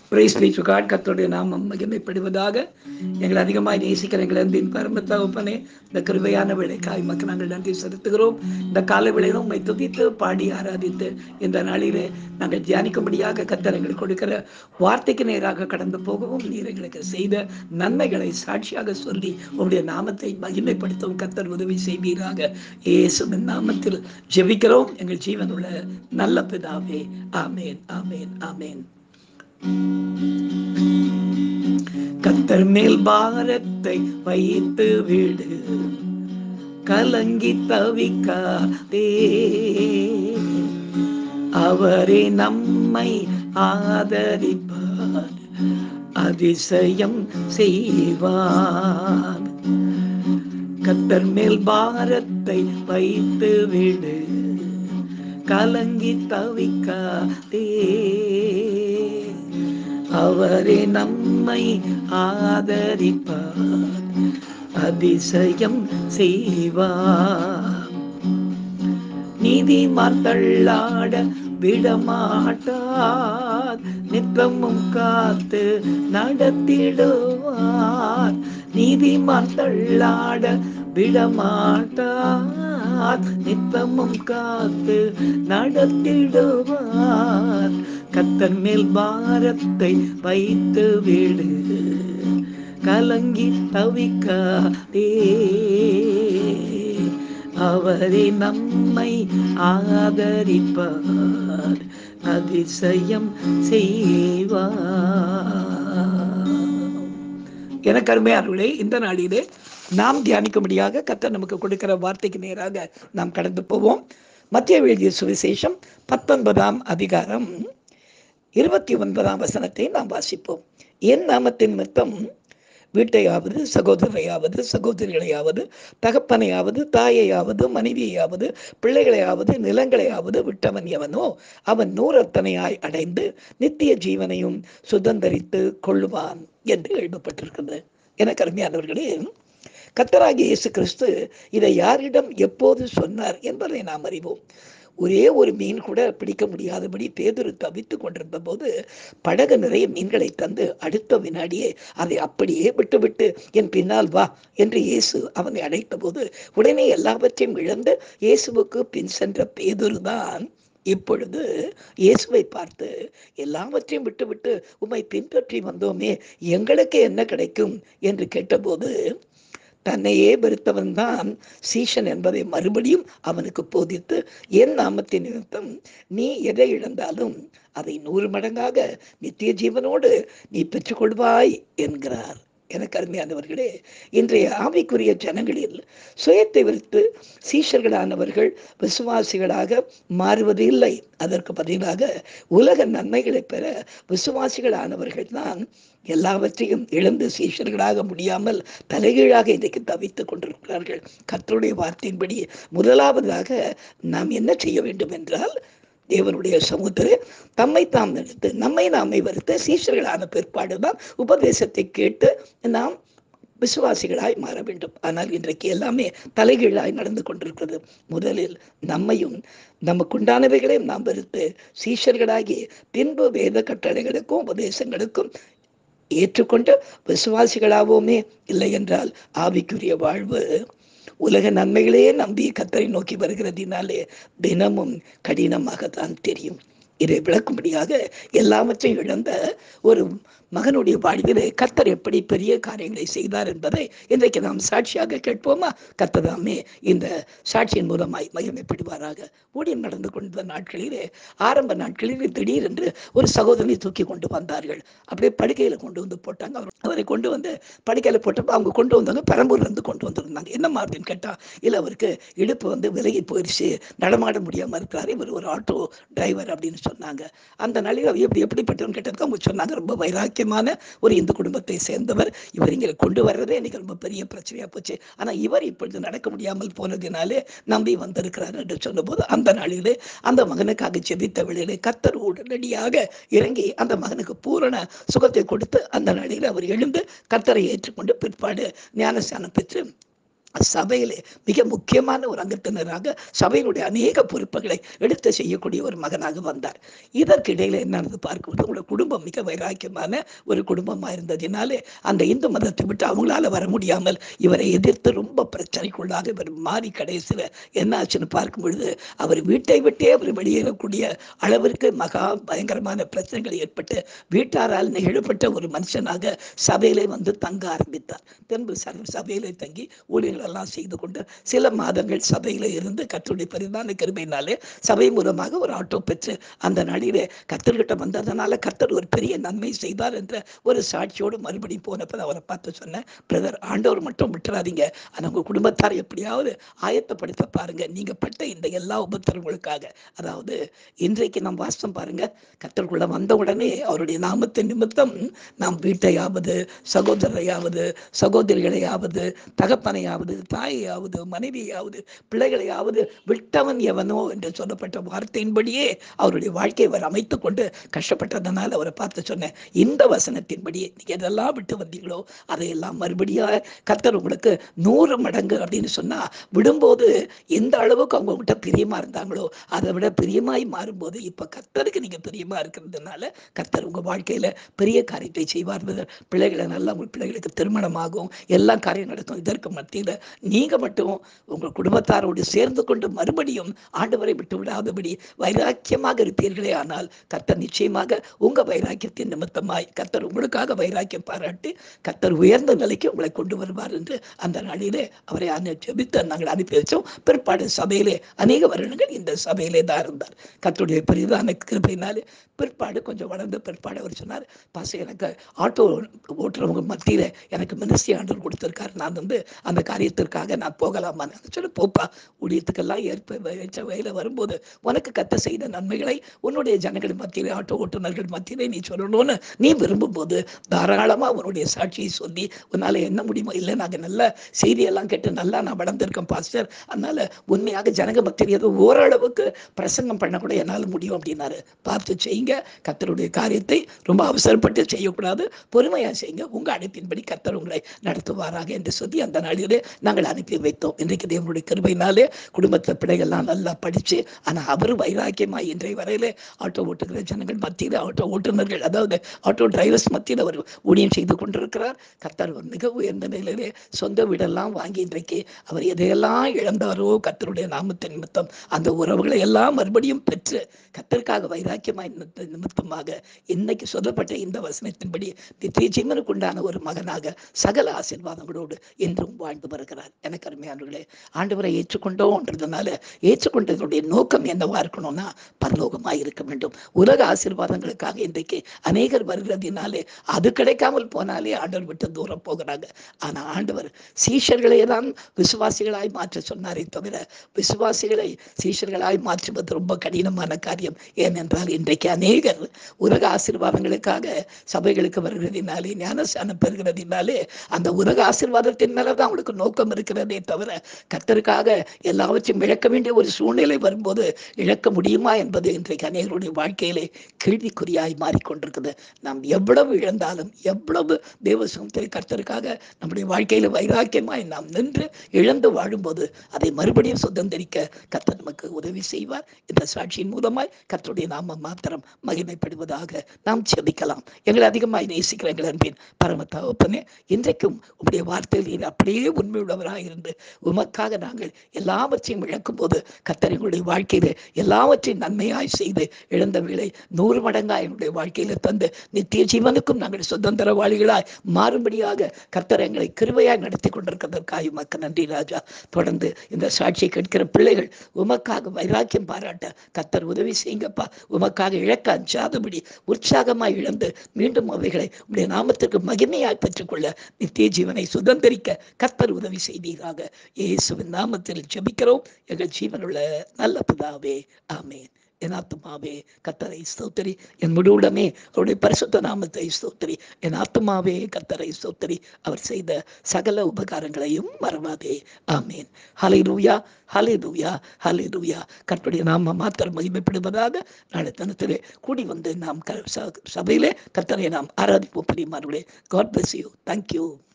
price beach God கத்தோடைய நாமம் மகிமைப்படுவதாக எங்களை அதிகமாய் நேசிக்கிற எங்கள் அன்பின் பரம தகப்பனே இந்த கிருபையான வேலைக்காய் மக்கள் நாங்கள் நன்றி செலுத்துகிறோம் இந்த கால வேளையிலும் உண்மை துதித்து பாடி ஆராதித்து இந்த நாளிலே நாங்கள் தியானிக்கும்படியாக கத்தர் எங்களுக்கு கொடுக்கிற வார்த்தைக்கு நேராக கடந்து போகவும் நீர் எங்களுக்கு செய்த நன்மைகளை சாட்சியாக சொல்லி உங்களுடைய நாமத்தை மகிமைப்படுத்தவும் கத்தர் உதவி செய்வீராக இயேசுவின் நாமத்தில் ஜெபிக்கிறோம் எங்கள் ஜீவனுள்ள நல்ல பிதாவே ஆமேன் ஆமேன் ஆமேன் கத்தர் மேல் பாரத்தை வைத்து விடு கலங்கி தவிக்காதே அவரே நம்மை ஆதரிப்பார் அதிசயம் செய்வார் கத்தர் மேல் பாரத்தை வைத்து விடு கலங்கி தவிக்காதே அவரே நம்மை ஆதரிப்பார் அதிசயம் செய்வார் நீதிமான் தள்ளாட விடமாட்டார் நித்தமும் காத்து நடத்திடுவார் நீதிமான் தள்ளாட விடமாட்டார் நித்தமும் காத்து நடத்திடுவார் கத்தன் மேல் பாரத்தை வைத்து விடு கலங்கி தவிக்காதே அவரே நம்மை ஆதரிப்பார் அதிசயம் செய்வார் எனக்கு அருமையானவர்களே இந்த நாளிலே நாம் தியானிக்கும்படியாக கத்தர் நமக்கு கொடுக்கிற வார்த்தைக்கு நேராக நாம் கடந்து போவோம் மத்திய எழுதிய சுவிசேஷம் பத்தொன்பதாம் அதிகாரம் இருபத்தி ஒன்பதாம் வசனத்தை நாம் வாசிப்போம் என் நாமத்தின் நிமித்தம் வீட்டையாவது சகோதரையாவது சகோதரிகளையாவது தகப்பனையாவது தாயையாவது மனைவியையாவது பிள்ளைகளையாவது நிலங்களையாவது விட்டவன் எவனோ அவன் நூறத்தனையாய் அடைந்து நித்திய ஜீவனையும் சுதந்திரித்து கொள்ளுவான் என்று எழுதப்பட்டிருக்கிறது எனக்கு அருமையானவர்களே கத்தராகிய இயேசு கிறிஸ்து இதை யாரிடம் எப்போது சொன்னார் என்பதை நாம் அறிவோம் ஒரே ஒரு மீன் கூட பிடிக்க முடியாதபடி பேதுரு தவித்து கொண்டிருந்த போது படகு நிறைய மீன்களை தந்து அடுத்த வினாடியே அதை அப்படியே விட்டுவிட்டு என் பின்னால் வா என்று இயேசு அவனை அழைத்த போது உடனே எல்லாவற்றையும் இழந்து இயேசுவுக்கு பின் சென்ற பேதுரு தான் இப்பொழுது இயேசுவை பார்த்து எல்லாவற்றையும் விட்டுவிட்டு உம்மை பின்பற்றி வந்தோமே எங்களுக்கு என்ன கிடைக்கும் என்று கேட்டபோது தன்னையே வெறுத்தவன் தான் சீஷன் என்பதை மறுபடியும் அவனுக்கு போதித்து என் நாமத்தின் நிமித்தம் நீ எதை இழந்தாலும் அதை நூறு மடங்காக நித்திய ஜீவனோடு நீ பெற்றுக்கொள்வாய் என்கிறார் எனக்கு அருமையானவர்களே இன்றைய ஆவிக்குரிய ஜனங்களில் சுயத்தை விருத்து சீஷர்களானவர்கள் விசுவாசிகளாக மாறுவது இல்லை அதற்கு பதிலாக உலக நன்மைகளை பெற விசுவாசிகளானவர்கள் தான் எல்லாவற்றையும் இழந்து சீஷர்களாக முடியாமல் தலைகீழாக இன்றைக்கு தவித்துக் கொண்டிருக்கிறார்கள் கத்தருடைய வார்த்தையின்படி முதலாவதாக நாம் என்ன செய்ய வேண்டும் என்றால் தேவனுடைய சமுத்திர தம்மை தாம் எடுத்து நம்மை நாமை வருத்த சீஷர்களான பிற்பாடுதான் உபதேசத்தை கேட்டு நாம் விசுவாசிகளாய் மாற வேண்டும் ஆனால் இன்றைக்கு எல்லாமே தலைகீழாய் நடந்து கொண்டிருக்கிறது முதலில் நம்மையும் நமக்குண்டானவைகளையும் நாம் வெறுத்து சீஷர்களாகி பின்பு வேத கட்டளைகளுக்கும் உபதேசங்களுக்கும் ஏற்றுக்கொண்டு விசுவாசிகளாவோமே இல்லை என்றால் ஆவிக்குரிய வாழ்வு உலக நன்மைகளையே நம்பி கத்தரை நோக்கி வருகிறதினாலே தினமும் கடினமாகத்தான் தெரியும் இதை விளக்கும்படியாக எல்லாவற்றையும் இழந்த ஒரு மகனுடைய வாழ்விலே கத்தர் எப்படி பெரிய காரியங்களை செய்தார் என்பதை இன்றைக்கு நாம் சாட்சியாக கேட்போமா கத்ததாமே இந்த சாட்சியின் மூலமாய் மகிமைப்படுவாராக ஊழியம் நடந்து கொண்ட நாட்களிலே ஆரம்ப நாட்களிலே திடீரென்று ஒரு சகோதரி தூக்கி கொண்டு வந்தார்கள் அப்படியே படுக்கையில் கொண்டு வந்து போட்டாங்க அவர் அவரை கொண்டு வந்து படுக்கையில் போட்டப்போ அவங்க கொண்டு வந்தாங்க பெரம்பூர்ல இருந்து கொண்டு வந்திருந்தாங்க என்ன அப்படின்னு கேட்டா இல்லை அவருக்கு இடுப்பு வந்து விலகி போயிடுச்சு நடமாட முடியாம இருக்கிறாரு இவர் ஒரு ஆட்டோ டிரைவர் அப்படின்னு சொன்னாங்க அந்த நாளில் அவர் எப்படி எப்படிப்பட்டவன் கேட்டதுக்கு அவங்க சொன்னாங்க ரொம்ப வைராக்கியமான ஒரு இந்து குடும்பத்தை சேர்ந்தவர் இவர் இங்கே கொண்டு வர்றதே எனக்கு ரொம்ப பெரிய பிரச்சனையா போச்சு ஆனா இவர் இப்பொழுது நடக்க முடியாமல் போனதினாலே நம்பி வந்திருக்கிறார் என்று சொன்னபோது அந்த நாளிலே அந்த மகனுக்காக ஜெபித்த வேளையிலே கத்தர் உடனடியாக இறங்கி அந்த மகனுக்கு பூரண சுகத்தை கொடுத்து அந்த நாளில் அவர் எழுந்து கத்தரை ஏற்றுக்கொண்டு பிற்பாடு ஞானஸ்தானம் பெற்று சபையிலே மிக முக்கியமான ஒரு அங்கத்தினராக சபையினுடைய அநேக பொறுப்புகளை எடுத்து செய்யக்கூடிய ஒரு மகனாக வந்தார் இதற்கு இடையில என்னன்னு பார்க்கும்போது உங்களோட குடும்பம் மிக வைராக்கியமான ஒரு குடும்பமா இருந்ததினாலே அந்த இந்து மதத்தை விட்டு அவங்களால வர முடியாமல் இவரை எதிர்த்து ரொம்ப பிரச்சனைக்குள்ளாக இவர் மாறி கடைசியில் என்ன ஆச்சுன்னு பார்க்கும் பொழுது அவர் வீட்டை விட்டே அவர் வெளியேறக்கூடிய அளவிற்கு மகா பயங்கரமான பிரச்சனைகள் ஏற்பட்டு வீட்டாரால் நிகழப்பட்ட ஒரு மனுஷனாக சபையிலே வந்து தங்க ஆரம்பித்தார் பின்பு ச- சபையிலே தங்கி ஊழியர்கள் எல்லாம் செய்து கொண்டு சில மாதங்கள் சபையில இருந்து கத்தருடைய பரிதான கிருபையினாலே சபை மூலமாக ஒரு ஆட்டோ பெற்று அந்த நாளிலே கத்தர்கிட்ட வந்ததனால கத்தர் ஒரு பெரிய நன்மை செய்தார் என்ற ஒரு சாட்சியோடு மறுபடியும் போனப்ப அவரை பார்த்து சொன்னேன் பிரதர் ஆண்டவர் மட்டும் விட்டுறாதீங்க ஆனா உங்க குடும்பத்தார் எப்படியாவது ஆயத்தப்படுத்த பாருங்க நீங்க பட்ட இந்த எல்லா உபத்திரங்களுக்காக அதாவது இன்றைக்கு நாம் வாசம் பாருங்க கத்தருக்குள்ள வந்த உடனே அவருடைய நாமத்தின் நிமித்தம் நாம் வீட்டையாவது சகோதரரையாவது சகோதரிகளையாவது தகப்பனையாவது தாயையாவது மனைவியாவது பிள்ளைகளையாவது விட்டவன் எவனோ என்று சொல்லப்பட்ட வார்த்தையின்படியே அவருடைய வாழ்க்கையை அவர் அமைத்துக் கொண்டு கஷ்டப்பட்டதனால் அவரை பார்த்து சொன்னேன் இந்த வசனத்தின்படியே நீங்க எதெல்லாம் விட்டு வந்தீங்களோ அதையெல்லாம் மறுபடியாக கர்த்தர் உங்களுக்கு நூறு மடங்கு அப்படின்னு சொன்னா விடும்போது எந்த அளவுக்கு அவங்க கிட்ட பிரியமா இருந்தாங்களோ அதை விட பிரியமாய் மாறும்போது இப்ப கர்த்தருக்கு நீங்க பிரியமா இருக்கிறதுனால கர்த்தர் உங்க வாழ்க்கையில பெரிய காரியத்தை செய்வார் பிள்ளைகளை நல்லா உங்க பிள்ளைகளுக்கு திருமணமாகும் எல்லா காரியம் நடக்கும் இதற்கு மத்தியில நீங்க மட்டும் உங்கள் குடும்பத்தாரோடு சேர்ந்து கொண்டு மறுபடியும் ஆண்டவரை விட்டு விடாதபடி வைராக்கியமாக இருப்பீர்களே ஆனால் கர்த்தர் நிச்சயமாக உங்க வைராக்கியத்தின் நிமித்தமாய் கர்த்தர் உங்களுக்காக வைராக்கியம் பாராட்டி கர்த்தர் உயர்ந்த நிலைக்கு உங்களை கொண்டு வருவார் என்று அந்த நாளிலே அவரை அனு ஜெபித்து நாங்கள் அனுப்பி வச்சோம் பிற்பாடு சபையிலே அநேக வருடங்கள் இந்த சபையிலே தான் இருந்தார் கர்த்தருடைய பெரிதான கிருபையினாலே பிற்பாடு கொஞ்சம் வளர்ந்த பிற்பாடு அவர் சொன்னார் பாச எனக்கு ஆட்டோ ஓட்டுறவங்க மத்தியில எனக்கு மினிஸ்ட்ரி ஆண்டர் கொடுத்திருக்காரு நான் வந்து அந்த காரியத்திற்காக நான் போகலாமா நான் சொல்லி போப்பா ஊழியத்துக்கெல்லாம் ஏற்ப வச்ச வயல வரும்போது உனக்கு கத்த செய்த நன்மைகளை உன்னுடைய ஜனங்கள் மத்தியிலே ஆட்டோ ஓட்டுநர்கள் மத்தியிலே நீ சொல்லணும்னு நீ விரும்பும்போது தாராளமா உன்னுடைய சாட்சியை சொல்லி உன்னால என்ன முடியுமோ இல்லை நாங்க நல்ல செய்தியெல்லாம் கேட்டு நல்லா நான் வளர்ந்திருக்கேன் பாஸ்டர் அதனால உண்மையாக ஜனங்க மத்தியில் ஏதோ ஓரளவுக்கு பிரசங்கம் பண்ண கூட என்னால் முடியும் அப்படின்னாரு பார்த்து செய்யுங்க கத்தருடைய காரியத்தை ரொம்ப அவசரப்பட்டு செய்யக்கூடாது பொறுமையா செய்யுங்க உங்க அழைப்பின்படி கத்தர் உங்களை நடத்துவாராக என்று சொல்லி அந்த நாளிலே நாங்கள் அனுப்பி வைத்தோம் இன்றைக்கு தேவனுடைய கிருபையினாலே குடும்பத்தில் பிள்ளைகள்லாம் நல்லா படிச்சு ஆனா அவர் வைராக்கியமா இன்றைய வரையிலே ஆட்டோ ஓட்டுகிற ஜனங்கள் மத்தியில் ஆட்டோ ஓட்டுநர்கள் அதாவது ஆட்டோ டிரைவர்ஸ் மத்தியில் அவர் ஊழியம் செய்து கொண்டிருக்கிறார் கர்த்தர் ஒரு மிக உயர்ந்த நிலையிலே சொந்த வீடெல்லாம் வாங்கி இன்றைக்கு அவர் எதையெல்லாம் இழந்தாரோ கர்த்தருடைய நாமத்தின் நிமித்தம் அந்த உறவுகளை எல்லாம் மறுபடியும் பெற்று கர்த்தருக்காக வைராக்கியமாய் நிமித்த நிமித்தமாக இன்னைக்கு சொல்லப்பட்ட இந்த வசனத்தின்படி நித்திய ஜீவனுக்கு உண்டான ஒரு மகனாக சகல ஆசீர்வாதங்களோடு என்றும் வாழ்ந்து வருகிறார் எனக்கு அருமையானவர்களே ஆண்டவரை ஏற்றுக்கொண்டோன்றதுனால ஏற்றுக்கொண்டதனுடைய நோக்கம் என்னவா இருக்கணும்னா பரலோகமாய் இருக்க வேண்டும் உலக ஆசீர்வாதங்களுக்காக இன்றைக்கு அநேகர் வருகிறதினாலே அது கிடைக்காமல் போனாலே ஆண்டவர் விட்டு தூரம் போகிறாங்க ஆனா ஆண்டவர் சீஷர்களை தான் விசுவாசிகளாய் மாற்ற சொன்னாரே தவிர விசுவாசிகளை சீஷர்களாய் மாற்றுவது ரொம்ப கடினமான காரியம் ஏனென்றால் இன்றைக்கு அநேகர் உலக ஆசீர்வாதங்களுக்காக சபைகளுக்கு வருகிறதினாலே ஞானஸ்தானம் பெறுகிறதினாலே அந்த உலக ஆசீர்வாதத்தின் மேலதான் அவங்களுக்கு நோக்கம் இருக்கிறதே தவிர கர்த்தருக்காக எல்லாவற்றையும் இழக்க வேண்டிய ஒரு சூழ்நிலை வரும்போது இழக்க முடியுமா என்பது இன்றைக்கு அநேகருடைய வாழ்க்கையிலே கேள்விக்குறியாய் மாறிக்கொண்டிருக்குது நாம் எவ்வளவு இழந்தாலும் எவ்வளவு தேவ சுகத்தை கர்த்தருக்காக நம்முடைய வாழ்க்கையில வைராக்கியமாய் நாம் நின்று இழந்து வாழும்போது அதை மறுபடியும் சுதந்திரிக்க கர்த்தர் நமக்கு உதவி செய்வார் இந்த சாட்சியின் மூலமாய் கர்த்தருடைய நாம மாத்திரம் மகிமைப்படுவதாக நாம் செபிக்கலாம் எங்களை அதிகமாய் நேசிக்கிற எங்கள் அன்பின் பரம தகப்பனே இன்றைக்கும் உங்களுடைய வார்த்தையில் நீர் அப்படியே உண்மையுள்ளவராக இருந்து உமக்காக நாங்கள் எல்லாவற்றையும் இழக்கும் போது கர்த்தர் எங்களுடைய வாழ்க்கையில எல்லாவற்றையும் நன்மையாய் செய்து இழந்த வேளை நூறு மடங்காய் எங்களுடைய வாழ்க்கையில தந்து நித்திய ஜீவனுக்கும் நாங்கள் சுதந்திரவாளிகளாய் மாறும்படியாக கர்த்தர் எங்களை கிருபையாய் நடத்தி கொண்டிருக்கிறதற்காக உமக்கு நன்றி ராஜா தொடர்ந்து இந்த சாட்சியை கேட்கிற பிள்ளைகள் உமக்காக வைராக்கியம் பாராட்ட கர்த்தர் உதவி செய்யுங்கப்பா உமக்காக இழக்க அஞ்சாதபடி உற்சாகமாய் இழந்து மீண்டும் அவைகளை உடைய நாமத்திற்கு மகிமையாய் பெற்றுக்கொள்ள நித்திய ஜீவனை சுதந்திரிக்க கர்த்தர் உதவி செய்தீராக இயேசுவின் நாமத்தில் ஜெபிக்கிறோம் எங்கள் ஜீவனுள்ள நல்ல பிதாவே ஆமென் என் ஆத்துமாவே கத்தரை ஸ்தோத்திரி என் முழுவுடமே அவருடைய பரிசுத்த நாமத்தை ஸ்தோத்திரி என் ஆத்துமாவே கத்தரை ஸ்தோத்திரி அவர் செய்த சகல உபகாரங்களையும் மறவாதே ஆமேன் ஹலை லூயா ஹலே லூயா ஹலே லூயா கற்புடைய நாம மாத்திரம் மகிமைப்படுவதாக நாளை தினத்திலே கூடி வந்து நாம் க- ச- சபையிலே கத்தரை நாம் ஆராதிப்போம் பிரியமானவர்களே காட் பிளஸ் யூ தேங்க்யூ